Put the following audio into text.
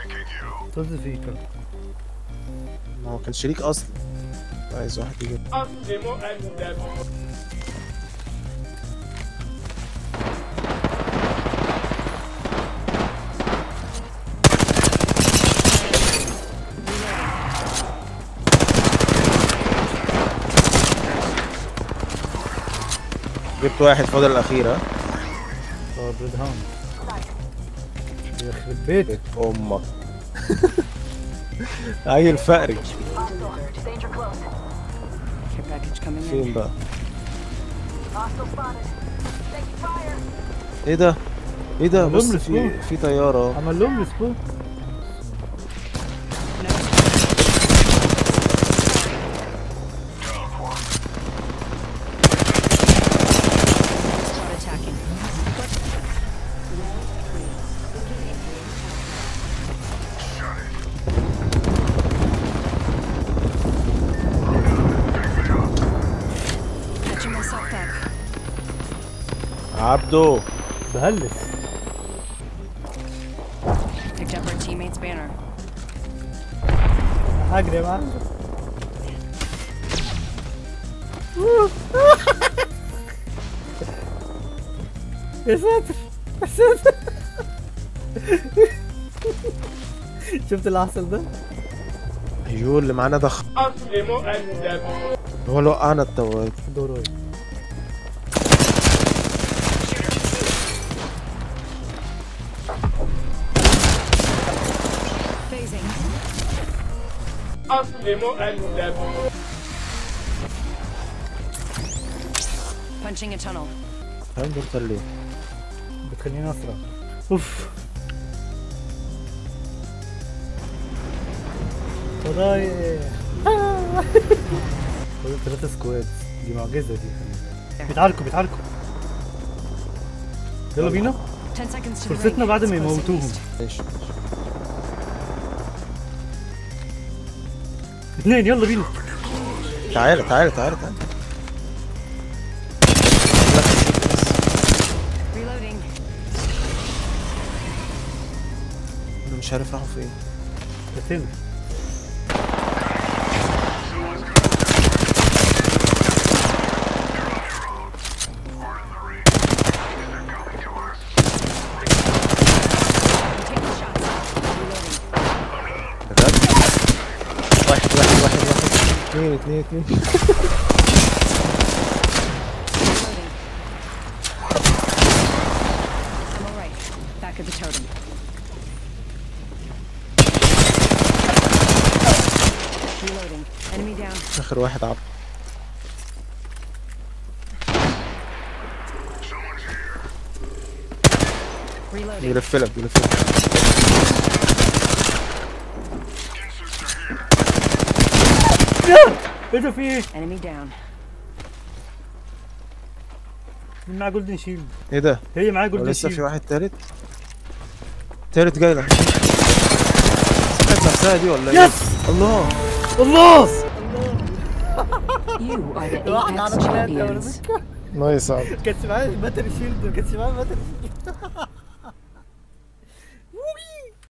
طز فيك ما هو كان شريك اصلا عايز واحد يجي أصل مؤدب جبت واحد فاضل الاخير ها اه بريد هاوند يخرب بيتك امك عيل فقري Danger close. Care package coming in. فين بقى Hostile spotted. Taking fire. ايه ده ايه ده عملهم بص له في سكوب. في طياره عمل لهم ريسبون Squad attacking. Catching myself up. عبده بهلس Picked up our teammate's banner. هجري يا معلم يا ساتر يا ساتر شفت اللي حصل ده؟ ايوه اللي معانا ضخم أصل مؤدب هو اللي وقعنا التواب دور واي Phasing. أصل مؤدب Punching a tunnel. فاهم دول ليه بتخليني اسرع اوف رايح فاضل ثلاثة سكواد دي معجزة دي بيتعاركوا بيتعاركوا يلا بينا 10 seconds to the فرصتنا ring. بعد ما Let's go يموتوهم east. ماشي اثنين يلا بينا تعالى تعالى تعالى تعالى Reloading. انا مش عارف راحوا فين اثنين I'm taking shots. Reloading. بجد واحد واحد واحد واحد اثنين اثنين اثنين Reloading. I'm alright. Back at the totem. Reloading. Enemy down. اخر واحد عبد Reloading. يلف لك يلف لك ايه ده في ايه؟ Enemy down. مين معاه جولدن شيلد؟ ايه ده هي معاها جولدن ولسه في شيلد واحد تالت تالت جاي لك كانت نفسها دي ولا ايه يس الله الله You are the واحد على Apex ثلاثة champions. نايس عبد كانش معايا باتري شيلد ما كانش معايا باتري شيلد